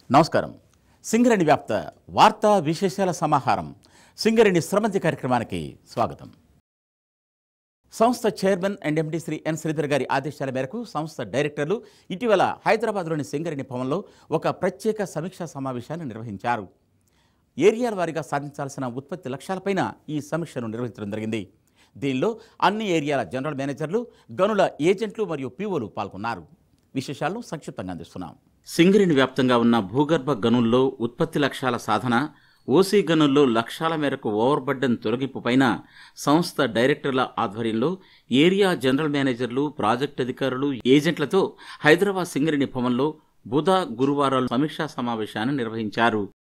నమస్కారం సింగరేణి వ్యాప్త వార్తా విశేషాల సమాహారం సింగరేణి స్రవంతి కార్యక్రమానికి స్వాగతం సంస్థ chairman and MD Shri N Sridhar గారి ఆదేశాల మేరకు సంస్థ డైరెక్టర్లు ఇటీవల హైదరాబాద్లోని సింగరేణి భవన్లో ఒక ప్రత్యేక సమీక్షా సమావేశాన్ని నిర్వహించారు ఏరియాల వారీగా సాధించాల్సిన ఉత్పత్తి లక్ష్యాలపైన ఈ సమీక్షను నిర్వహించడం జరిగింది దీనిలో అన్ని ఏరియాల జనరల్ మేనేజర్లు గనుల ఏజెంట్లు మరియు పీఓలు పాల్గొన్నారు విశేషాలను సంక్షిప్తంగా అందిస్తున్నాం సింగరేణి వ్యాప్తంగా ఉన్న భూగర్భ గనుల్లో ఉత్పత్తి లక్ష్యాల సాధన ఓసీ గనుల్లో లక్ష్యాల మేరకు ఓవర్ బర్డెన్ తొలగింపు పైన సంస్థ డైరెక్టర్ల ఆధ్వర్యంలో ఏరియా జనరల్ మేనేజర్లు ప్రాజెక్ట్ అధికారులు ఏజెంట్లతో హైదరాబాద్ సింగరేణి భవన్లో బుధ గురువారాలు సమీక్షా సమావేశాన్ని నిర్వహించారు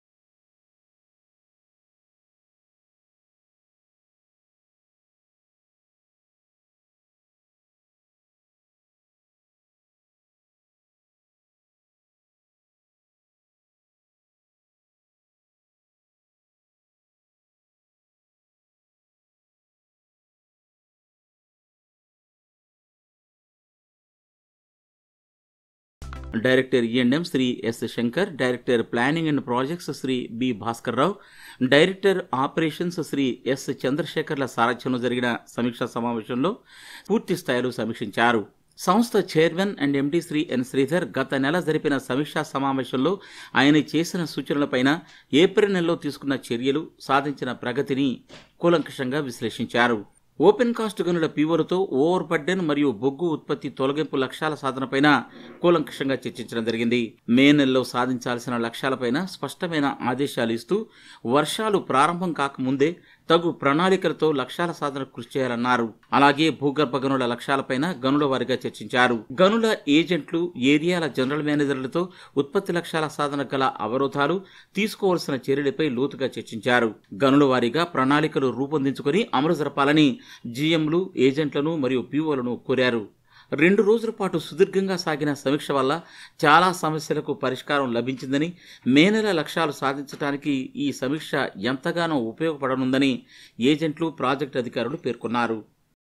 director E and M Shri S Shankar director planning and projects Shri B Bhaskar Rao director operations Shri S చంద్రశేఖర్ల సారథ్యంలో జరిగిన సమీక్షా సమావేశంలో పూర్తి స్థాయిలో సమీక్షించారు సంస్థ chairman and MD Shri N Sridhar గత నెల జరిపిన సమీక్షా సమావేశంలో ఆయన చేసిన సూచనలపైన ఏప్రిల్ నెలలో తీసుకున్న చర్యలు సాధించిన ప్రగతిని కూలంకషంగా విశ్లేషించారు ఓపెన్ కాస్ట్ గనుల పీవోలతో ఓవర్ బర్డెన్ మరియు బొగ్గు ఉత్పత్తి తొలగింపు లక్ష్యాల సాధనపైన కూలంకషంగా చర్చించడం జరిగింది మే నెలలో సాధించాల్సిన లక్ష్యాలపైన స్పష్టమైన ఆదేశాలు ఇస్తూ వర్షాలు ప్రారంభం కాకముందే తగు ప్రణాళికలతో లక్ష్యాల సాధన కృషి చేయాలన్నారు అలాగే భూగర్భ గనుల లక్ష్యాలపైన గనుల వారిగా చర్చించారు గనుల ఏజెంట్లు ఏరియాల జనరల్ మేనేజర్లతో ఉత్పత్తి లక్ష్యాల సాధన గల అవరోధాలు తీసుకోవాల్సిన చర్యలపై లోతుగా చర్చించారు గనుల వారీగా ప్రణాళికలు రూపొందించుకొని అమలు జరపాలని జీఎంలు ఏజెంట్లను మరియు పీఓలను కోరారు రెండు రోజుల పాటు సుదీర్ఘంగా సాగిన సమీక్ష వల్ల చాలా సమస్యలకు పరిష్కారం లభించిందని మే నెల లక్ష్యాలు సాధించడానికి ఈ సమీక్ష ఎంతగానో ఉపయోగపడనుందని ఏజెంట్లు ప్రాజెక్టు అధికారులు పేర్కొన్నారు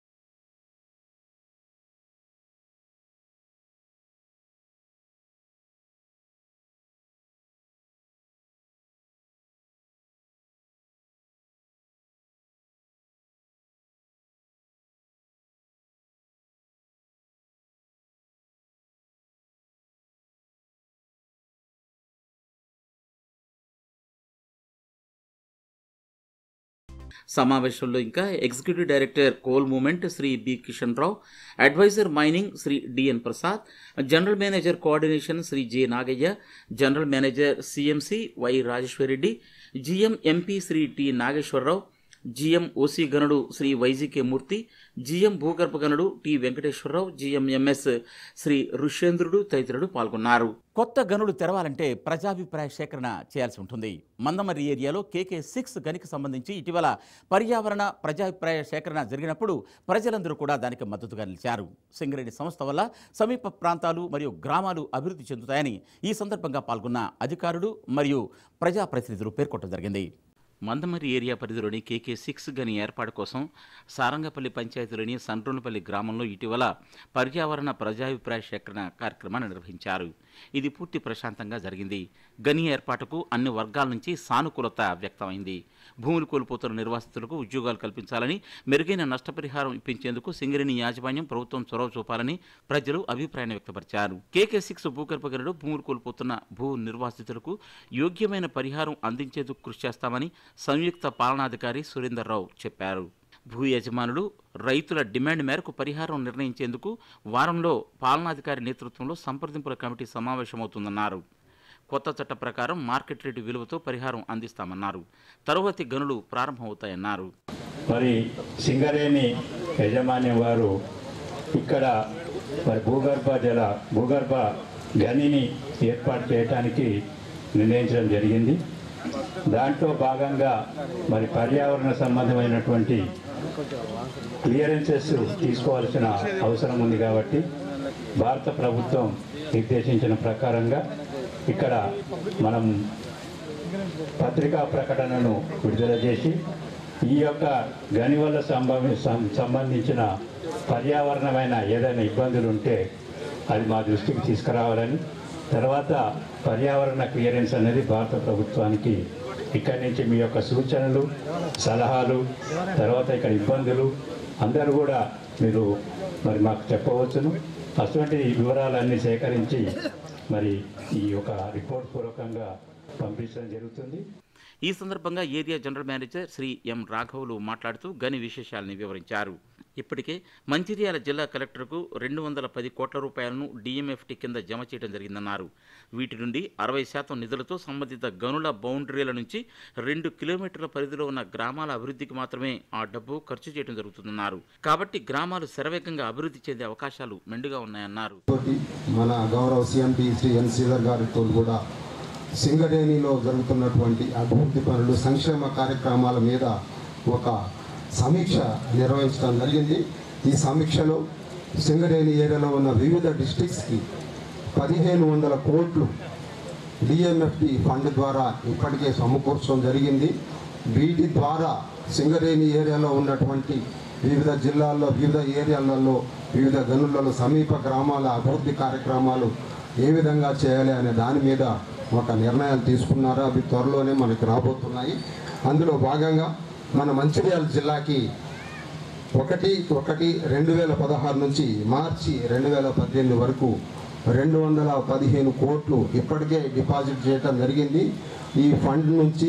సమావేశంలో ఇంకా executive director coal movement Shri B Kishan Rao adviser mining Shri DN Prasad general manager coordination Shri J Nagaiah general manager CMC Y Rajeswara Reddy GM MP Shri T Nageswara Rao GM OC గనుడు శ్రీ వైజికే మూర్తి జిఎం భూగర్భ గనుడు T Venkateswara Rao GM MS Shri Rushyendrudu తదితరులు పాల్గొన్నారు కొత్త గనులు తెరవాలంటే ప్రజాభిప్రాయ సేకరణ చేయాల్సి ఉంటుంది మందమరి ఏరియాలో కేకే సిక్స్ గనికి సంబంధించి ఇటీవల పర్యావరణ ప్రజాభిప్రాయ సేకరణ జరిగినప్పుడు ప్రజలందరూ కూడా దానికి మద్దతుగా నిలిచారు సింగరేణి సంస్థ వల్ల సమీప ప్రాంతాలు మరియు గ్రామాలు అభివృద్ధి చెందుతాయని ఈ సందర్భంగా పాల్గొన్న అధికారులు మరియు ప్రజాప్రతినిధులు పేర్కొనడం జరిగింది మందమరి ఏరియా పరిధిలోని కేకే సిక్స్ గని ఏర్పాటు కోసం సారంగపల్లి పంచాయతీలోని సండ్రోనపల్లి గ్రామంలో ఇటీవల పర్యావరణ ప్రజాభిప్రాయ సేకరణ కార్యక్రమాన్ని నిర్వహించారు ఇది పూర్తి ప్రశాంతంగా జరిగింది గని ఏర్పాటుకు అన్ని వర్గాల నుంచి సానుకూలత వ్యక్తమైంది భూములు కోల్పోతున్న నిర్వాసితులకు ఉద్యోగాలు కల్పించాలని మెరుగైన నష్టపరిహారం ఇప్పించేందుకు సింగరేణి యాజమాన్యం ప్రభుత్వం చొరవ చూపాలని ప్రజలు అభిప్రాయాన్ని వ్యక్తపరిచారు కేకే సిక్స్ భూగర్భ గనులు భూములు కోల్పోతున్న భూ నిర్వాసితులకు యోగ్యమైన పరిహారం అందించేందుకు కృషి చేస్తామని సంయుక్త పాలనాధికారి సురేందర్ రావు చెప్పారు భూ యజమానులు రైతుల డిమాండ్ మేరకు పరిహారం నిర్ణయించేందుకు వారంలో పాలనాధికారి నేతృత్వంలో సంప్రదింపుల కమిటీ సమావేశమవుతుందన్నారు కొత్త చట్ట ప్రకారం మార్కెట్ రేటు విలువతో పరిహారం అందిస్తామన్నారు తరువాతి గనులు ప్రారంభమవుతాయన్నారు మరి సింగరేణి యజమాన్యం వారు ఇక్కడ మరి భూగర్భ జల భూగర్భ గనిని ఏర్పాటు చేయడానికి నిర్ణయించడం జరిగింది దాంట్లో భాగంగా మరి పర్యావరణ సంబంధమైనటువంటి క్లియరెన్సెస్ తీసుకోవాల్సిన అవసరం ఉంది కాబట్టి భారత ప్రభుత్వం నిర్దేశించిన ప్రకారంగా ఇక్కడ మనం పత్రికా ప్రకటనను విడుదల చేసి ఈ యొక్క గని వల్ల సంభవి సం- సంబంధించిన పర్యావరణమైన ఏదైనా ఇబ్బందులు ఉంటే అది మా దృష్టికి తీసుకురావాలని తర్వాత పర్యావరణ క్లియరెన్స్ అనేది భారత ప్రభుత్వానికి ఇక్కడి నుంచి మీ యొక్క సూచనలు సలహాలు తర్వాత ఇక్కడ ఇబ్బందులు అందరూ కూడా మీరు మరి మాకు చెప్పవచ్చును అటువంటి వివరాలన్నీ సేకరించి మరి ఈ యొక్క రిపోర్ట్ పూర్వకంగా పంపించడం జరుగుతుంది ఈ సందర్భంగా area general manager Shri M రాఘవులు మాట్లాడుతూ గని విశేషాలని వివరించారు ఇప్పటికే మంచిర్యాల జిల్లా కలెక్టర్కు రెండు వందల పది కోట్ల రూపాయలను డిఎంఎఫ్టీ కింద జమ చేయడం జరిగిందన్నారు వీటి నుండి అరవై శాతం నిధులతో సంబంధిత గనుల బౌండరీల నుంచి రెండు కిలోమీటర్ల పరిధిలో ఉన్న గ్రామాల అభివృద్ధికి మాత్రమే ఆ డబ్బు ఖర్చు చేయడం జరుగుతుందన్నారు కాబట్టి గ్రామాలు శరవేగంగా అభివృద్ధి చెందే అవకాశాలు మెండుగా ఉన్నాయన్నారు తోటి మన గౌరవ సీఎంపీ శ్రీ ఎన్ శ్రీధర్ గారితో కూడా సింగరేణిలో జరుగుతున్నటువంటి అభివృద్ధి పనులు సంక్షేమ కార్యక్రమాల మీద ఒక సమీక్ష నిర్వహించడం జరిగింది ఈ సమీక్షలో సింగరేణి ఏరియాలో ఉన్న వివిధ డిస్ట్రిక్ట్స్కి పదిహేను వందల కోట్లు డిఎంఎఫ్టి ఫండ్ ద్వారా ఇప్పటికే సమకూర్చడం జరిగింది వీటి ద్వారా సింగరేణి ఏరియాలో ఉన్నటువంటి వివిధ జిల్లాల్లో వివిధ ఏరియాలలో వివిధ గనులలో సమీప గ్రామాల అభివృద్ధి కార్యక్రమాలు ఏ విధంగా చేయాలి అనే దాని మీద ఒక నిర్ణయాలు తీసుకున్నారు అవి త్వరలోనే మనకి రాబోతున్నాయి అందులో భాగంగా మన మంచిర్యాల జిల్లాకి ఒకటి ఒకటి రెండు వేల పదహారు నుంచి మార్చి రెండు వేల పద్దెనిమిది వరకు రెండు వందల పదిహేను కోట్లు ఇప్పటికే డిపాజిట్ చేయడం జరిగింది ఈ ఫండ్ నుంచి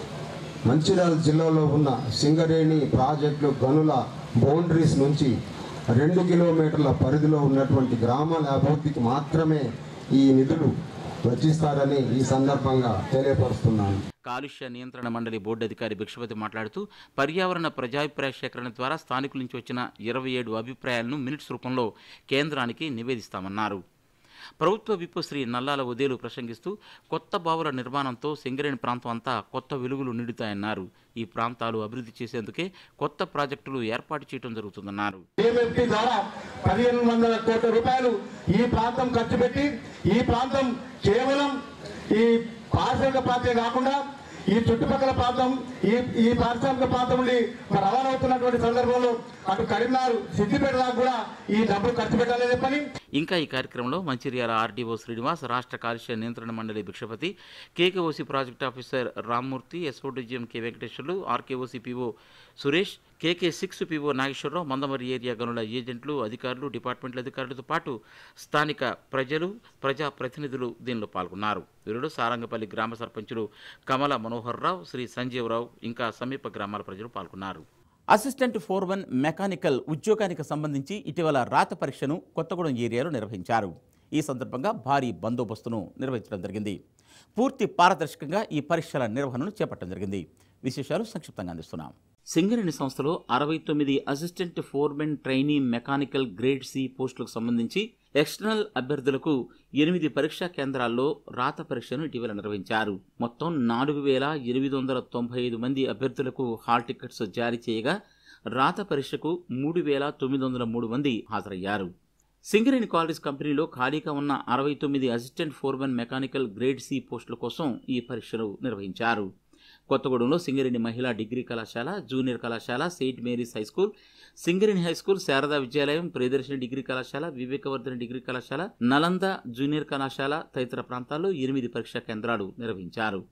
మంచిర్యాల జిల్లాలో ఉన్న సింగరేణి ప్రాజెక్టులు గనుల బౌండరీస్ నుంచి రెండు కిలోమీటర్ల పరిధిలో ఉన్నటువంటి గ్రామాల అభివృద్ధికి మాత్రమే ఈ నిధులు వెచ్చిస్తారని ఈ సందర్భంగా తెలియపరుస్తున్నాను కాలుష్య నియంత్రణ మండలి బోర్డు అధికారి భిక్షపతి మాట్లాడుతూ పర్యావరణ ప్రజాభిప్రాయ సేకరణ ద్వారా స్థానికుల నుంచి వచ్చిన ఇరవై ఏడు అభిప్రాయాలను మినిట్స్ రూపంలో కేంద్రానికి నివేదిస్తామన్నారు ప్రభుత్వ విప్ శ్రీ నల్లాల ఉదయలు ప్రసంగిస్తూ కొత్త బావుల నిర్మాణంతో సింగరేణి ప్రాంతం అంతా కొత్త వెలుగులు నిండుతాయన్నారు ఈ ప్రాంతాలు అభివృద్ధి చేసేందుకే కొత్త ప్రాజెక్టులు ఏర్పాటు చేయడం జరుగుతుందన్నారు డిఎంఎఫ్టి ద్వారా పదిహేను వందల కోట్ల రూపాయలు ఈ ప్రాంతం ఖర్చు పెట్టి ఈ ప్రాంతం కేవలం ఈ పారిశ్రామిక ప్రాంతమే కాకుండా ఈ చుట్టుపక్కల ప్రాంతం ఈ ఈ పారిశ్రామిక ప్రాంతం నుండి మరి రవాణా అవుతున్నటువంటి సందర్భంలో అటు కరీంనగర్ సిద్దిపేట దాకా కూడా ఈ డబ్బులు ఖర్చు పెట్టాలని చెప్పని ఇంకా ఈ కార్యక్రమంలో మంచిర్యాల ఆర్డీఓ శ్రీనివాస్ రాష్ట్ర కాలుష్య నియంత్రణ మండలి Bhikshapathi KKOC project officer Rammurthy SODGM K Venkateswarlu RKOC PO Suresh KK six PO Nageswararao Mandamarri area గనుల ఏజెంట్లు అధికారులు డిపార్ట్మెంట్ల అధికారులతో పాటు స్థానిక ప్రజలు ప్రజా ప్రతినిధులు దీనిలో పాల్గొన్నారు వీరుడు సారంగపల్లి గ్రామ సర్పంచులు కమల మనోహర్ రావు శ్రీ సంజీవరావు ఇంకా సమీప గ్రామాల ప్రజలు పాల్గొన్నారు అసిస్టెంట్ ఫోర్ వన్ మెకానికల్ ఉద్యోగానికి సంబంధించి ఇటీవల రాత పరీక్షను కొత్తగూడెం ఏరియాలో నిర్వహించారు ఈ సందర్భంగా భారీ బందోబస్తును నిర్వహించడం జరిగింది పూర్తి పారదర్శకంగా ఈ పరీక్షల నిర్వహణను చేపట్టడం జరిగింది విశేషాలు సంక్షిప్తంగా అందిస్తున్నాం సింగరేణి సంస్థలో అరవై తొమ్మిది assistant foreman trainee mechanical grade C పోస్టులకు సంబంధించి ఎక్స్టర్నల్ అభ్యర్థులకు ఎనిమిది పరీక్షా కేంద్రాల్లో రాత పరీక్షను ఇటీవల నిర్వహించారు మొత్తం నాలుగు వేల ఎనిమిది వందల తొంభై ఐదు మంది అభ్యర్థులకు హాల్ టికెట్స్ జారీ చేయగా రాత పరీక్షకు మూడు వేల తొమ్మిది వందల మూడు మంది హాజరయ్యారు సింగరేణి కాలేజ్ కంపెనీలో ఖాళీగా ఉన్న అరవై తొమ్మిది assistant foreman mechanical grade C పోస్టుల కోసం ఈ పరీక్షలు నిర్వహించారు కొత్తగూడెంలో సింగరేణి మహిళా డిగ్రీ కళాశాల జూనియర్ కళాశాల saint Mary's high school Singareni high school Sharada Vidyalayam Priyadarshini degree కళాశాల వివేకవర్ధన డిగ్రీ కళాశాల నలంద జూనియర్ కళాశాల తదితర ప్రాంతాల్లో ఎనిమిది పరీక్షా కేంద్రాలు నిర్వహించారు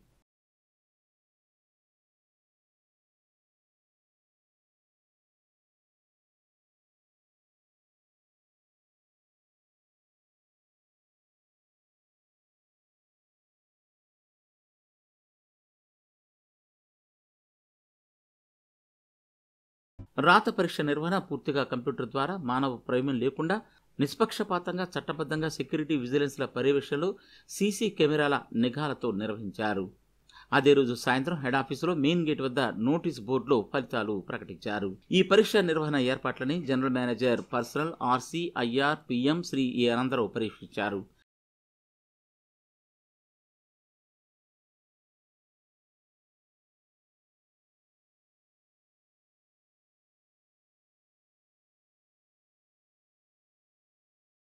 రాత పరీక్ష నిర్వహణ పూర్తిగా కంప్యూటర్ ద్వారా మానవ ప్రమేయం లేకుండా నిష్పక్షపాతంగా చట్టబద్ధంగా సెక్యూరిటీ విజిలెన్స్ల పర్యవేక్షణలో సీసీ కెమెరాల నిఘాలతో నిర్వహించారు అదే రోజు సాయంత్రం హెడ్ ఆఫీసులో మెయిన్ గేట్ వద్ద నోటీస్ బోర్డులో ఫలితాలు ప్రకటించారు ఈ పరీక్ష నిర్వహణ ఏర్పాట్లని general manager personnel RC IR PM Shri A Anantharao పరీక్షించారు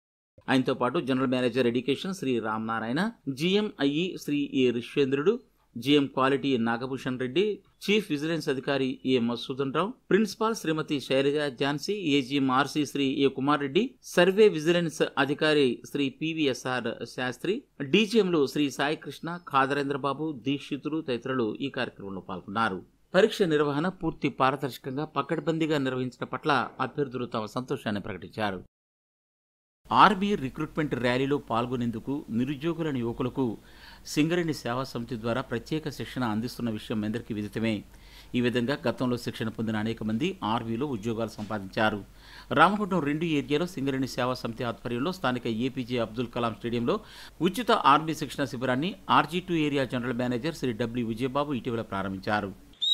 ఆయనతో పాటు general manager education Shri Ramanarayana GMIE Shri A Rishwendrudu GM quality Nagabhushan Reddy chief vigilance అధికారి A Masudan Rao principal Shrimati Shailaja Jhansi AGM RC Shri A Kumar Reddy survey vigilance అధికారి శ్రీ పివిఎస్ఆర్ శాస్త్రి డీజీఎంలు శ్రీ సాయి కృష్ణ ఖాదరేంద్ర బాబు దీక్షితులు తదితరులు ఈ కార్యక్రమంలో పాల్గొన్నారు పరీక్ష నిర్వహణ పూర్తి పారదర్శకంగా పకడ్బందీగా నిర్వహించడం పట్ల అభ్యర్థులు తమ సంతోషాన్ని ప్రకటించారు ఆర్మీ రిక్రూట్మెంట్ ర్యాలీలో పాల్గొనేందుకు నిరుద్యోగులను యువకులకు సింగరేణి సేవా సమితి ద్వారా ప్రత్యేక శిక్షణ అందిస్తున్న విషయం అందరికీ విదితమే ఈ విధంగా గతంలో శిక్షణ పొందిన అనేక మంది ఆర్మీలో ఉద్యోగాలు సంపాదించారు రామగుండం రెండు ఏరియాలో సింగరేణి సేవా సమితి ఆధ్వర్యంలో స్థానిక ఏపీజే అబ్దుల్ కలాం స్టేడియంలో ఉచిత ఆర్మీ శిక్షణ శిబిరాన్ని RG two area general manager Shri W Vijayababu ఇటీవల ప్రారంభించారు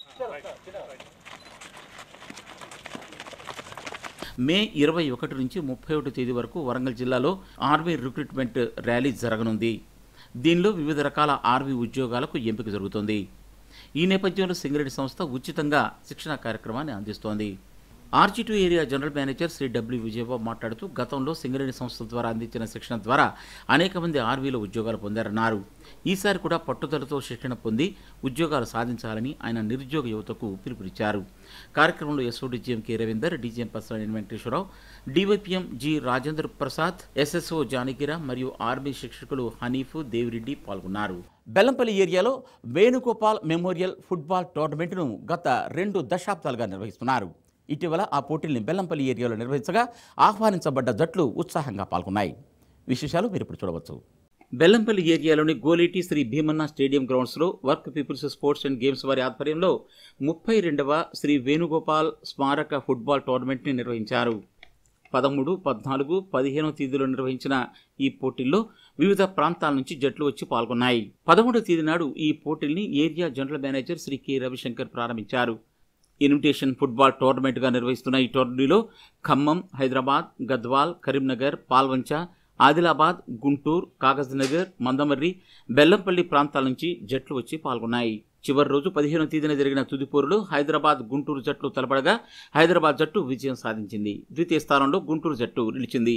మే ఇరవై ఒకటి నుంచి ముప్పై ఒకటి తేదీ వరకు వరంగల్ జిల్లాలో ఆర్మీ రిక్రూట్మెంట్ ర్యాలీ జరగనుంది దీనిలో వివిధ రకాల ఆర్మీ ఉద్యోగాలకు ఎంపిక జరుగుతోంది ఈ నేపథ్యంలో సింగరేణి సంస్థ ఉచితంగా శిక్షణ కార్యక్రమాన్ని అందిస్తోంది RG two area general manager Shri W Vijayababu మాట్లాడుతూ గతంలో సింగరేణి సంస్థ ద్వారా అందించిన శిక్షణ ద్వారా అనేక మంది ఆర్మీలో ఉద్యోగాలు పొందారన్నారు ఈసారి కూడా పట్టుదలతో శిక్షణ పొంది ఉద్యోగాలు సాధించాలని ఆయన నిరుద్యోగ యువతకు పిలుపునిచ్చారు కార్యక్రమంలో SOD GM K Ravinder DGM personnel N Venkateswararao DYPM G Rajendra Prasad SSO Janakiram మరియు ఆర్మీ శిక్షకులు హనీఫ్ దేవిరెడ్డి పాల్గొన్నారు బెల్లంపల్లి ఏరియాలో వేణుగోపాల్ మెమోరియల్ ఫుట్బాల్ టోర్నమెంట్ను గత రెండు దశాబ్దాలుగా నిర్వహిస్తున్నారు ఇటీవల ఆ పోటీల్ని బెల్లంపల్లి ఏరియాలో నిర్వహించగా ఆహ్వానించబడ్డ జట్లు ఉత్సాహంగా పాల్గొన్నాయి విశేషాలు మీరు ఇప్పుడు చూడవచ్చు బెల్లంపల్లి ఏరియాలోని గోలేటి శ్రీ భీమన్న స్టేడియం గ్రౌండ్స్లో work people's sports and games వారి ఆధ్వర్యంలో ముప్పై రెండవ శ్రీ వేణుగోపాల్ స్మారక ఫుట్బాల్ టోర్నమెంట్ని నిర్వహించారు పదమూడు పద్నాలుగు పదిహేనో తేదీలో నిర్వహించిన ఈ పోటీల్లో వివిధ ప్రాంతాల నుంచి జట్లు వచ్చి పాల్గొన్నాయి పదమూడవ తేదీ నాడు ఈ పోటీల్ని area general manager Shri K Ravishankar ప్రారంభించారు ఇన్విటేషన్ ఫుట్బాల్ టోర్నమెంట్గా నిర్వహిస్తున్న ఈ టోర్నీలో ఖమ్మం హైదరాబాద్ గద్వాల్ కరీంనగర్ పాల్వంచ ఆదిలాబాద్ గుంటూరు కాగజ్నగర్ మందమర్రి బెల్లంపల్లి ప్రాంతాల నుంచి జట్లు వచ్చి పాల్గొన్నాయి చివరి రోజు పదిహేనవ తేదీన జరిగిన తుది పోరులో హైదరాబాద్ గుంటూరు జట్లు తలపడగా హైదరాబాద్ జట్టు విజయం సాధించింది ద్వితీయ స్థానంలో గుంటూరు జట్టు నిలిచింది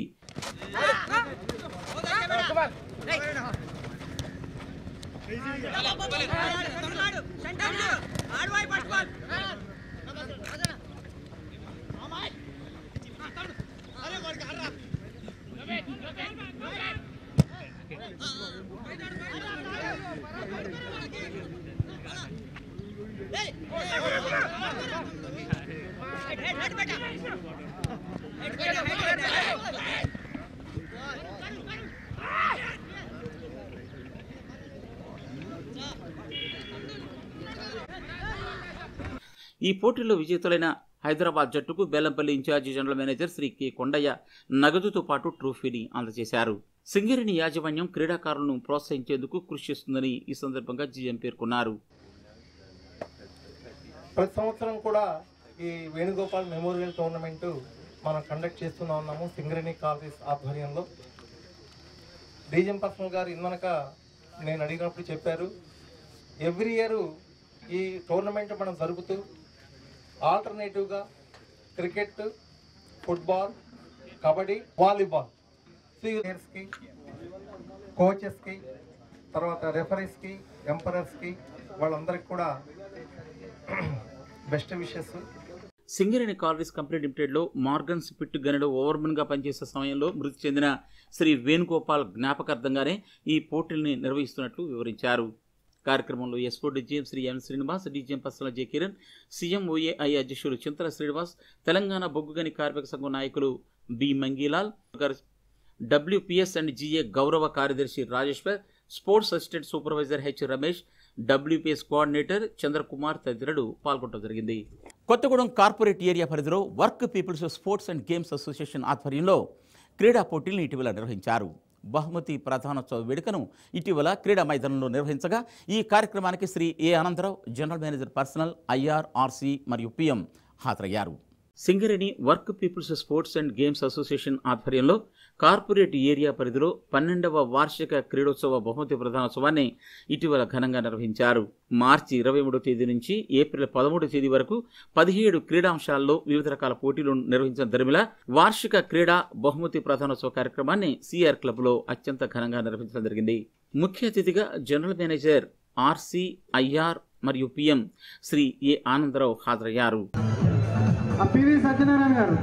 ఈ పోటీలో విజేతలైన హైదరాబాద్ జట్టుకు Bellampalli incharge general manager Shri K Kondaiah నగదుతో పాటు ట్రోఫీని అందజేశారు సింగరేణి యాజమాన్యం క్రీడాకారులను ప్రోత్సహించేందుకు కృషి చేస్తుందని ఈ సందర్భంగా జీఎం పేర్కొన్నారు ప్రతి సంవత్సరం కూడా ఈ వేణుగోపాల్ మెమోరియల్ టోర్నమెంటు మనం కండక్ట్ చేస్తూనే ఉన్నాము సింగరేణి కాలేజ్ ఆధ్వర్యంలో డీజం పర్సనల్ గారు ఇందనక నేను అడిగినప్పుడు చెప్పారు ఎవ్రీ ఇయర్ ఈ టోర్నమెంట్ మనం జరుపుతూ ఆల్టర్నేటివ్గా క్రికెట్ ఫుట్బాల్ కబడ్డీ వాలీబాల్ ప్లేయర్స్కి కోచెస్కి తర్వాత రెఫరీస్కి ఎంపరర్స్కి వాళ్ళందరికీ కూడా best wishes Singareni collieries company లిమిటెడ్లో మార్గన్ స్పిట్ గనిలో ఓవర్మన్గా పనిచేసే సమయంలో మృతి చెందిన శ్రీ వేణుగోపాల్ జ్ఞాపకార్థంగానే ఈ పోటీల్ని నిర్వహిస్తున్నట్లు వివరించారు కార్యక్రమంలో ఎస్పో DGM Shri N Srinivas DGM personnel J Kiran CM OAI అధ్యక్షులు చింతల శ్రీనివాస్ తెలంగాణ బొగ్గుగని కార్మిక సంఘం నాయకులు బి మంగీలాల్ గారు డబ్ల్యూపిఎస్ అండ్ జిఏ గౌరవ కార్యదర్శి Rajeshwar sports assistant supervisor H Ramesh WPS coordinator Chandrakumar తదితరులు పాల్గొనడం జరిగింది కొత్తగూడెం కార్పొరేట్ ఏరియా పరిధిలో work people's sports and games association ఆధ్వర్యంలో క్రీడా పోటీలను ఇటీవల నిర్వహించారు బహుమతి ప్రధానోత్సవ వేడుకను ఇటీవల క్రీడా మైదానంలో నిర్వహించగా ఈ కార్యక్రమానికి Shri A Anandarao general manager personnel IR RC మరియు పిఎం హాజరయ్యారు Singareni work people's sports and games association ఆధ్వర్యంలో కార్పొరేట్ ఏరియా పరిధిలో పన్నెండవ వార్షిక క్రీడోత్సవ బహుమతి ప్రధానోత్సవాన్ని ఇటీవల ఘనంగా నిర్వహించారు మార్చి ఇరవై మూడో తేదీ నుంచి ఏప్రిల్ పదమూడో తేదీ వరకు పదిహేడు క్రీడాంశాల్లో వివిధ రకాల పోటీలు నిర్వహించిన దరిమిలా వార్షిక క్రీడా బహుమతి ప్రధానోత్సవ కార్యక్రమాన్ని సిఆర్ క్లబ్లో అత్యంత ఘనంగా నిర్వహించడం జరిగింది ముఖ్య అతిథిగా జనరల్ మేనేజర్ ఆర్సి ఐఆర్ మరియు పిఎం శ్రీ ఏ ఆనందరావు హాజరయ్యారు ఆ పివి సత్యనారాయణ గారు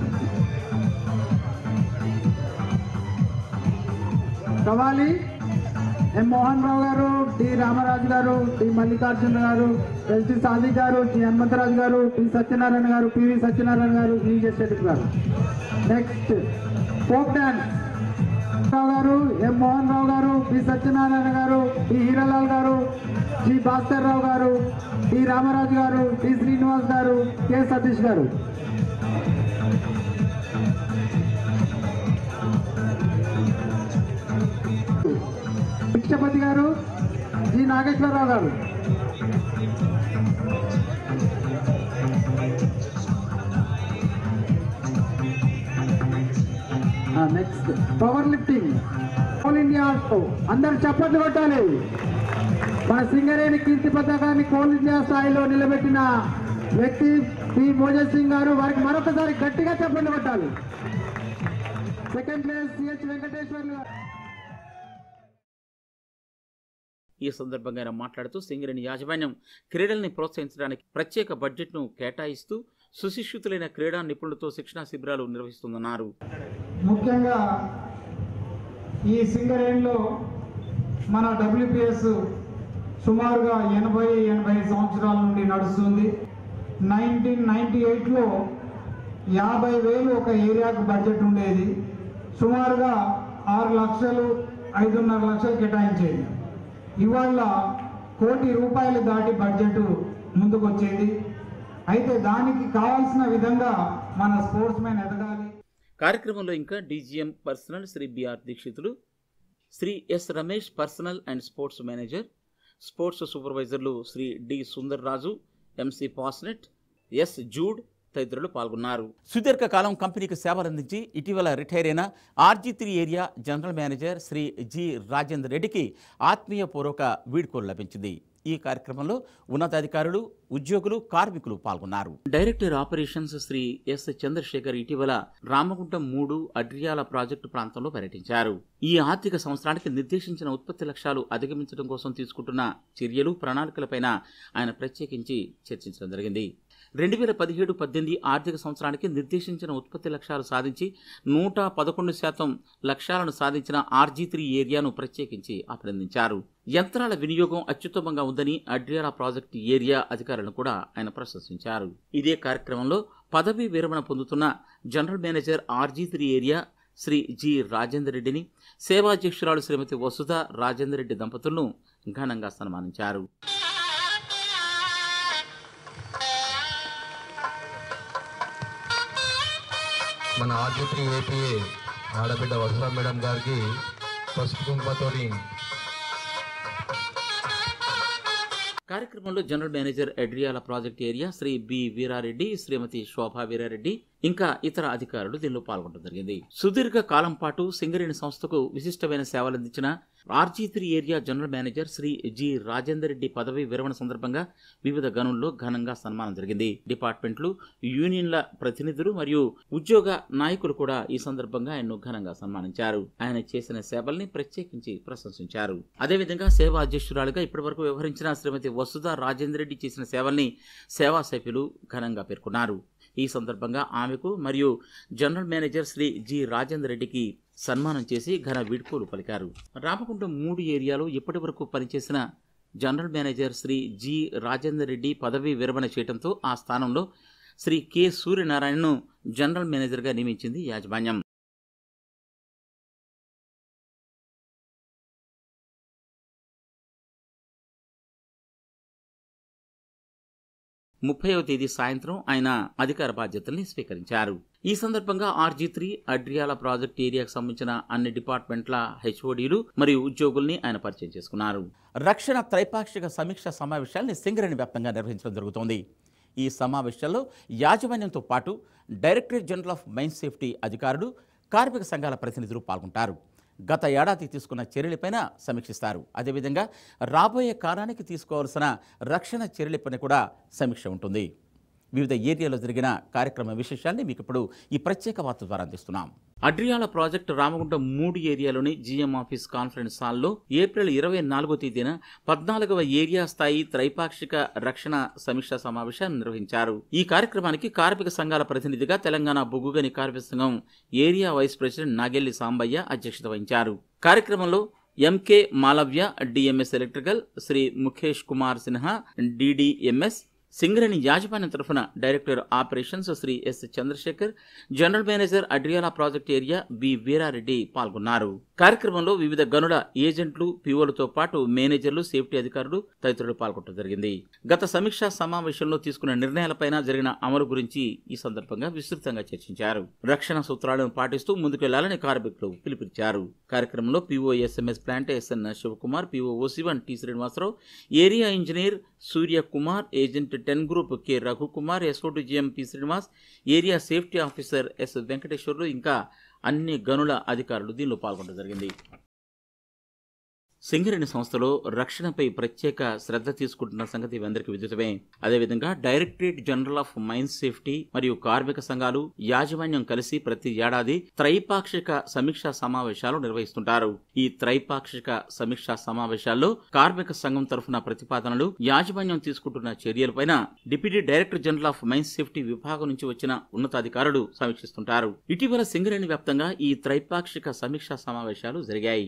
కవాలి ఎం మోహన్ రావు గారు టి రామరాజు గారు టి మల్లికార్జున గారు ఎల్టి సాది గారు టి హనుమంతరాజు గారు టి సత్యనారాయణ గారు పివి సత్యనారాయణ గారు ఈ జెస్టెడ్ గారు నెక్స్ట్ ఫోక్ డాన్స్ రావు గారు ఎం మోహన్ రావు గారు పి సత్యనారాయణ గారు టి హీరాలాల్ గారు జి భాస్కర్ రావు గారు టి రామరాజు గారు టి శ్రీనివాస్ గారు కె సతీష్ గారు భిక్షపతి గారు జి నాగేశ్వరరావు గారు next power lifting all India also అందరు చప్పట్లు కొట్టాలి మన సింగరేణి కీర్తి పథకాన్ని కోల్ ఇండియా స్థాయిలో నిలబెట్టిన వ్యక్తి పి మోజస్ సింగ్ గారు వారికి మరొకసారి గట్టిగా చప్పట్లు కొట్టాలి సెకండ్ ప్లేస్ సిహెచ్ వెంకటేశ్వర్లు గారు ఈ సందర్భంగా ఆయన మాట్లాడుతూ సింగరేణి యాజమాన్యం క్రీడల్ని ప్రోత్సహించడానికి ప్రత్యేక బడ్జెట్ను కేటాయిస్తూ సుశిక్షితులైన క్రీడా నిపుణులతో శిక్షణా శిబిరాలు నిర్వహిస్తుందన్నారు ముఖ్యంగా ఈ సింగరేణిలో మన డబ్ల్యూపిఎస్ సుమారుగా ఎనభై ఎనభై సంవత్సరాల నుండి నడుస్తుంది నైన్టీన్ నైన్టీ ఎయిట్లో యాభై వేలు ఒక ఏరియాకు బడ్జెట్ ఉండేది సుమారుగా ఆరు లక్షలు ఐదున్నర లక్షలు కేటాయించేది ఇవాళ కోటి రూపాయలు దాటి బడ్జెట్ ముందుకు వచ్చేది అయితే దానికి కావాల్సిన విధంగా మన స్పోర్ట్స్ మెన్ ఎదగాలి కార్యక్రమంలో ఇంకా DGM personnel Shri BR Dikshitulu Shri S Ramesh personnel and sports manager sports సూపర్వైజర్లు శ్రీ డి సుందర్ రాజు ఎంసి పాస్నెట్ ఎస్ జూడ్ తదితరులు పాల్గొన్నారు సుదీర్ఘకాలం కంపెనీకి సేవలందించి ఇటీవల రిటైర్ అయిన RG three area general manager Shri G Rajender రెడ్డికి ఆత్మీయపూర్వక వీడ్కోలు లభించింది ఈ కార్యక్రమంలో ఉన్నతాధికారులు ఉద్యోగులు కార్మికులు పాల్గొన్నారు director operations Shri S Chandrashekar ఇటీవల రామగుంటం మూడు అడ్రియాల ప్రాజెక్టు ప్రాంతంలో పర్యటించారు ఈ ఆర్థిక సంవత్సరానికి నిర్దేశించిన ఉత్పత్తి లక్ష్యాలు అధిగమించడం కోసం తీసుకుంటున్న చర్యలు ప్రణాళికలపైన ఆయన ప్రత్యేకించి చర్చించడం జరిగింది రెండు వేల పదిహేడు పద్దెనిమిది ఆర్థిక సంవత్సరానికి నిర్దేశించిన ఉత్పత్తి లక్ష్యాలు సాధించి నూట పదకొండు శాతం లక్ష్యాలను సాధించిన ఆర్జీ త్రీ ఏరియాను ప్రత్యేకించి అభినందించారు యంత్రాల వినియోగం అత్యుత్తమంగా ఉందని అడ్రియాల ప్రాజెక్టు ఏరియా అధికారులను కూడా ఆయన ప్రశంసించారు ఇదే కార్యక్రమంలో పదవీ విరమణ పొందుతున్న general manager RG three area Shri G Rajender రెడ్డిని సేవాధ్యక్షురాలు శ్రీమతి వసుధ రాజేందర్ రెడ్డి దంపతులను ఘనంగా సన్మానించారు మన ఆర్జీ ఏపీఏ ఆడబిడ్డ వసుధ మేడం గారికి పసుపు కుంకుమతోని కార్యక్రమంలో general manager Adriyala project area Shri B Veerareddy Shrimati Shobha Veerareddy ఇంకా ఇతర అధికారులు దీనిలో పాల్గొనడం జరిగింది సుదీర్ఘ కాలం పాటు సింగరేణి సంస్థకు విశిష్టమైన సేవలందించిన RG three area general manager Shri G Rajender Reddy పదవి విరమణ సందర్భంగా వివిధ గనుల్లో ఘనంగా సన్మానం జరిగింది డిపార్ట్మెంట్లు యూనియన్ల ప్రతినిధులు మరియు ఉద్యోగ నాయకులు కూడా ఈ సందర్భంగా ఆయన్ను ఘనంగా సన్మానించారు ఆయన చేసిన సేవల్ని ప్రత్యేకించి ప్రశంసించారు అదేవిధంగా సేవా అధ్యక్షురాలుగా ఇప్పటివరకు వ్యవహరించిన శ్రీమతి వసుధ రాజేందర్ రెడ్డి చేసిన సేవల్ని సేవా సభ్యులు ఘనంగా పేర్కొన్నారు ఈ సందర్భంగా ఆమెకు మరియు general manager Shri G Rajender రెడ్డికి సన్మానం చేసి ఘన వీడ్కోలు పలికారు రామకుండం మూడు ఏరియాలో ఇప్పటి వరకు పనిచేసిన general manager Shri G Rajender Reddy పదవీ విరమణ చేయడంతో ఆ స్థానంలో శ్రీ కె సూర్యనారాయణను జనరల్ మేనేజర్గా నియమించింది యాజమాన్యం ముప్పైవ తేదీ సాయంత్రం ఆయన అధికార బాధ్యతల్ని స్వీకరించారు ఈ సందర్భంగా ఆర్జీ త్రీ అడ్రియాల ప్రాజెక్ట్ ఏరియాకు సంబంధించిన అన్ని డిపార్ట్మెంట్ల హెచ్ఓడీలు మరియు ఉద్యోగుల్ని ఆయన పరిచయం చేసుకున్నారు రక్షణ త్రైపాక్షిక సమీక్ష సమావేశాల్ని సింగరేణి వ్యాప్తంగా నిర్వహించడం జరుగుతోంది ఈ సమావేశాల్లో యాజమాన్యంతో పాటు directorate general of mine safety అధికారులు కార్మిక సంఘాల ప్రతినిధులు పాల్గొంటారు గత ఏడాది తీసుకున్న చర్యలపైన సమీక్షిస్తారు అదేవిధంగా రాబోయే కాలానికి తీసుకోవాల్సిన రక్షణ చర్యలపైన కూడా సమీక్ష ఉంటుంది వివిధ ఏరియాలో జరిగిన కార్యక్రమ విశేషాల్ని మీకు ఇప్పుడు ఈ ప్రత్యేక వార్త ద్వారా అందిస్తున్నాం అడ్రియాల ప్రాజెక్టు రామగుండం మూడు ఏరియాలోని జీఎం ఆఫీస్ కాన్ఫరెన్స్ హాల్లో ఏప్రిల్ ఇరవై నాలుగో తేదీన పద్నాలుగవ ఏరియా స్థాయి త్రైపాక్షిక రక్షణ సమీక్షా సమావేశాన్ని నిర్వహించారు ఈ కార్యక్రమానికి కార్మిక సంఘాల ప్రతినిధిగా తెలంగాణ బొగ్గుగని కార్మిక సంఘం area vice president Nagelli Sambaiah అధ్యక్షత వహించారు కార్యక్రమంలో MK Malavya DMS electrical Shri Mukesh Kumar Sinha DDMS Singareni యాజమాన్యం తరఫున director operations Shri S Chandrashekar general manager Adriyala project area B Veerareddy పాల్గొన్నారు కార్యక్రమంలో వివిధ గనుల ఏజెంట్లు పిఓలతో పాటు మేనేజర్లు సేఫ్టీ అధికారులు తదితరులు పాల్గొనడం జరిగింది గత సమీక్షా సమావేశంలో తీసుకున్న నిర్ణయాలపైన జరిగిన అమలు గురించి ఈ సందర్భంగా విస్తృతంగా చర్చించారు రక్షణ సూత్రాలను పాటిస్తూ ముందుకెళ్లాలని కార్మికులు పిలుపునిచ్చారు కార్యక్రమంలో PO SMS plant SN Shivakumar PO OC one T Srinivasarao area engineer Suryakumar agent ten group K Raghukumar SO to GM P Srinivas area safety officer S Venkateswarlu ఇంకా అన్ని గనుల అధికారులు దీనిలో పాల్గొనడం జరిగింది సింగరేణి సంస్థలో రక్షణపై ప్రత్యేక శ్రద్ధ తీసుకుంటున్న సంగతి మీ అందరికీ విదితమే అదేవిధంగా directorate general of mines safety మరియు కార్మిక సంఘాలు యాజమాన్యం కలిసి ప్రతి ఏడాది త్రైపాక్షిక సమీక్షా సమావేశాలు నిర్వహిస్తుంటారు ఈ త్రైపాక్షిక సమీక్షా సమావేశాల్లో కార్మిక సంఘం తరఫున ప్రతిపాదనలు యాజమాన్యం తీసుకుంటున్న చర్యలపైన deputy director general of mines safety విభాగం నుంచి వచ్చిన ఉన్నతాధికారులు సమీక్షిస్తుంటారు ఇటీవల సింగరేణి వ్యాప్తంగా ఈ త్రైపాక్షిక సమీక్షా సమావేశాలు జరిగాయి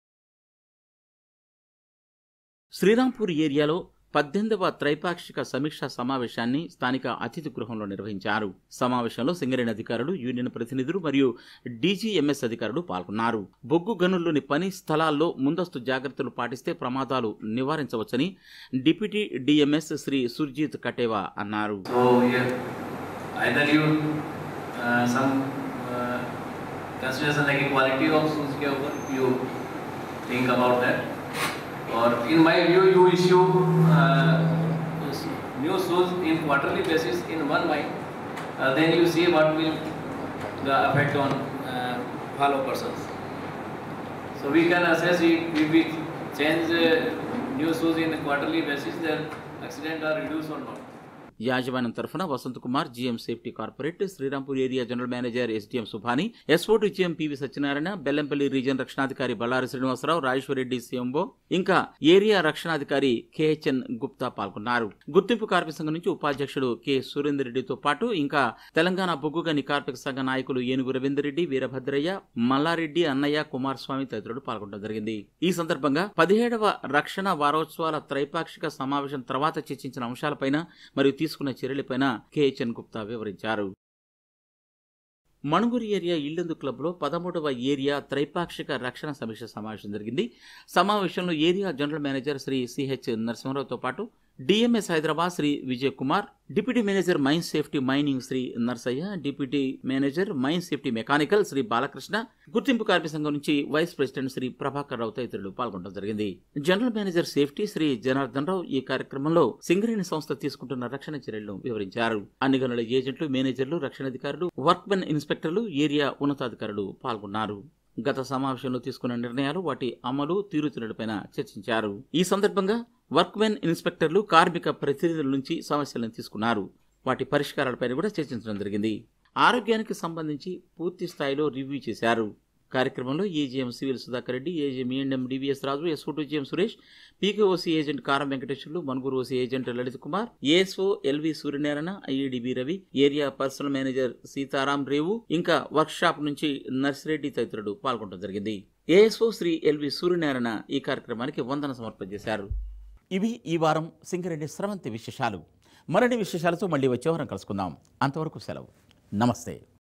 శ్రీరాంపూర్ ఏరియాలో పద్దెనిమిదవ త్రైపాక్షిక సమీక్షా సమావేశాన్ని స్థానిక అతిథి గృహంలో నిర్వహించారు సమావేశంలో సింగరేణి అధికారులు యూనియన్ ప్రతినిధులు మరియు డీజీఎంఎస్ అధికారులు పాల్గొన్నారు బొగ్గు గనుల్లోని పని స్థలాల్లో ముందస్తు జాగ్రత్తలు పాటిస్తే ప్రమాదాలు నివారించవచ్చని డిప్యూటీ డిఎంఎస్ శ్రీ సుర్జిత్ కటేవా అన్నారు So yeah, either you uh, some uh, consideration like equality of shoes के ऊपर you think about that or in my view you issue uh, new shoes in quarterly basis in one mine uh, then you see what will the effect on uh, follow persons so we can assess if, if we change uh, new shoes in quarterly basis then accident are reduced or not యాజమాన్యం తరఫున Vasant Kumar GM safety corporate Srirampur area general manager SDM Subhani SOT GM PV Satyanarayana Bellampalli region రక్షణాధికారి Ballari Srinivasarao Rajeshwarreddy CMO ఇంకా area రక్షణాధికారి KHN Gupta పాల్గొన్నారు గుర్తింపు కార్మిక సంఘం నుంచి ఉపాధ్యక్షుడు కె సురేందర్ రెడ్డితో పాటు ఇంకా తెలంగాణ బొగ్గుగని కార్మిక సంఘ నాయకులు ఏనుగు రవీందర్ రెడ్డి వీరభద్రయ్య మల్లారెడ్డి అన్నయ్య కుమారస్వామి తదితరులు పాల్గొనడం జరిగింది ఈ సందర్భంగా పదిహేడవ రక్షణ వారోత్సవాల త్రైపాక్షిక సమావేశం తర్వాత చర్చించిన అంశాలపైన మరియు తీసుకున్న చర్యలపైన కేహెచ్ఎన్ గుప్తా వివరించారు మణుగురి ఏరియా ఇల్లందు క్లబ్లో పదమూడవ ఏరియా త్రైపాక్షిక రక్షణ సమీక్ష సమావేశం జరిగింది సమావేశంలో area general manager Shri CH నరసింహారావుతో పాటు DMS Hyderabad Shri Vijay Kumar deputy manager mine safety mining Shri Narsaiah deputy manager mine safety mechanical Shri Balakrishna గుర్తింపు కార్మిక సంఘం నుంచి వైస్ ప్రెసిడెంట్ శ్రీ ప్రభాకర్ రావు తదితరులు పాల్గొనడం జరిగింది general manager safety Shri Janardhan Rao ఈ కార్యక్రమంలో సింగరేణి సంస్థ తీసుకుంటున్న రక్షణ చర్యలను వివరించారు అన్ని గనుల ఏజెంట్లు మేనేజర్లు రక్షణాధికారులు వర్క్మెన్ ఇన్స్పెక్టర్లు ఏరియా ఉన్నతాధికారులు పాల్గొన్నారు గత సమావేశంలో తీసుకున్న నిర్ణయాలు వాటి అమలు తీరుతున్నపైన చర్చించారు ఈ సందర్భంగా వర్క్మెన్ ఇన్స్పెక్టర్లు కార్మిక ప్రతినిధుల నుంచి సమస్యలను తీసుకున్నారు వాటి పరిష్కారాలపైన కూడా చర్చించడం జరిగింది ఆరోగ్యానికి సంబంధించి పూర్తి స్థాయిలో రివ్యూ చేశారు కార్యక్రమంలో AGM civil Sudhakar Reddy AGM EMM DVS Raju SO to GM Suresh PKOC agent Karam Venkateswarlu Manuguru OC agent Lalit Kumar ASO LV Suryanarayana IEDB Ravi area personnel manager Sitaram Revu ఇంకా వర్క్ షాప్ నుంచి నర్సిరెడ్డి తదితరులు పాల్గొనడం జరిగింది ఏఎస్ఓ శ్రీ ఎల్వి సూర్యనారాయణ ఈ కార్యక్రమానికి వందన సమర్పణ చేశారు ఇవి ఈ వారం సింగరెడ్డి స్రవంతి విశేషాలు మరిన్ని విశేషాలతో మళ్ళీ వచ్చే వారం కలుసుకుందాం అంతవరకు సెలవు నమస్తే